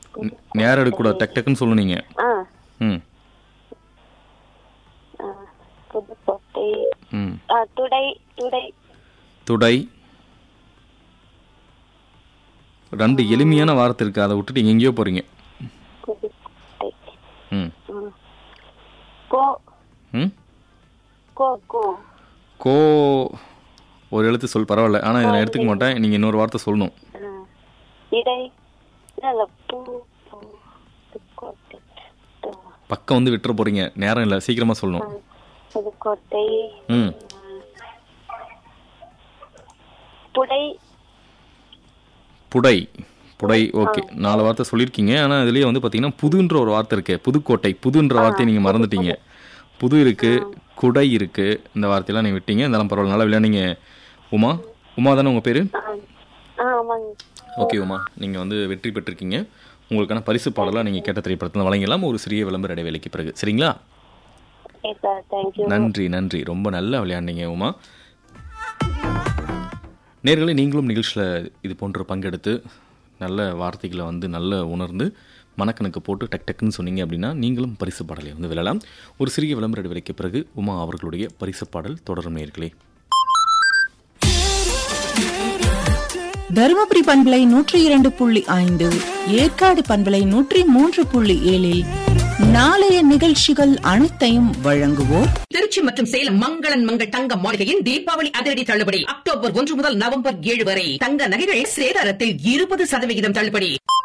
ந- நேரம் எடுக்கக்கூடாது டக் டக்குன்னு சொல்லணும் நீங்க ஆ ம் ஆ, புதுக்கோட்டை ம் ஆ, துடை துடை துடை ரெண்டு எளிமையான வார்த்தை இருக்கு அதை விட்டுட்டு நீங்க எங்கேயோ போறீங்க புதுக்கோட்டை ம் ம். கோ ம் கோ கோ கோ ஒரு எழுத்து சொல் பரவாயில்ல ஆனால் இதை நான் எடுத்துக்க மாட்டேன் நீங்கள் இன்னொரு வார்த்தை சொல்லணும் ஆ. இடை இல்ல பூ பூ, புதுக்கோட்டை து- பக்கம் வந்து விட்டுற போறீங்க நேரம் இல்லை சீக்கிரமா சொல்லணும் புதுக்கோட்டை ம் புடை புடை புடை ஓகே நாலு வார்த்தை சொல்லியிருக்கீங்க ஆனால் இதுலேயே வந்து பார்த்தீங்கன்னா புதுன்ற ஒரு வார்த்தை இருக்கு புதுக்கோட்டை புதுன்ற வார்த்தையை நீங்கள் மறந்துட்டீங்க புது இருக்கு குடை இருக்கு இந்த வார்த்தையெல்லாம் நீங்கள் விட்டீங்க இருந்தாலும் பரவாயில்ல நல்லா விளையாடுங்க உமா உமா தானே உங்கள் பேர் ஆ ஆ, ஆமாங்க ஓகே உமா நீங்கள் வந்து வெற்றி பெற்றிருக்கீங்க உங்களுக்கான பரிசு பாடலாம் நீங்கள் கேட்ட திரைப்படத்தில் வழங்கலாம் ஒரு சிறிய விளம்பர இடைவேளைக்கு பிறகு சரிங்களா ஓகே சார் தேங்க்யூ நன்றி நன்றி ரொம்ப நல்லா விளையாண்டீங்க உமா நேர்களே நீங்களும் நிகழ்ச்சியில் இது போன்ற பங்கெடுத்து நல்ல வார்த்தைகளை வந்து நல்ல உணர்ந்து மனக்கணக்கு போட்டு டக் டக்குன்னு சொன்னீங்க அப்படின்னா நீங்களும் பரிசு பாடலை வந்து விழலாம் ஒரு சிறிய விளம்பர இடைவெளிக்கு பிறகு உமா அவர்களுடைய பரிசு பாடல் தொடரும் நேர்களே தருமபுரி பண்பலை நூற்றி இரண்டு புள்ளி ஐந்து ஏற்காடு பண்பலை நூற்றி மூன்று புள்ளி ஏழில் நாளைய நிகழ்ச்சிகள் அனைத்தையும் வழங்குவோர் திருச்சி மற்றும் சேலம் மங்களன் மங்கள் தங்க மாளிகையின் தீபாவளி அதிரடி தள்ளுபடி அக்டோபர் ஒன்று முதல் நவம்பர் ஏழு வரை தங்க நகைகள் சேதாரத்தில் இருபது சதவிகிதம் தள்ளுபடி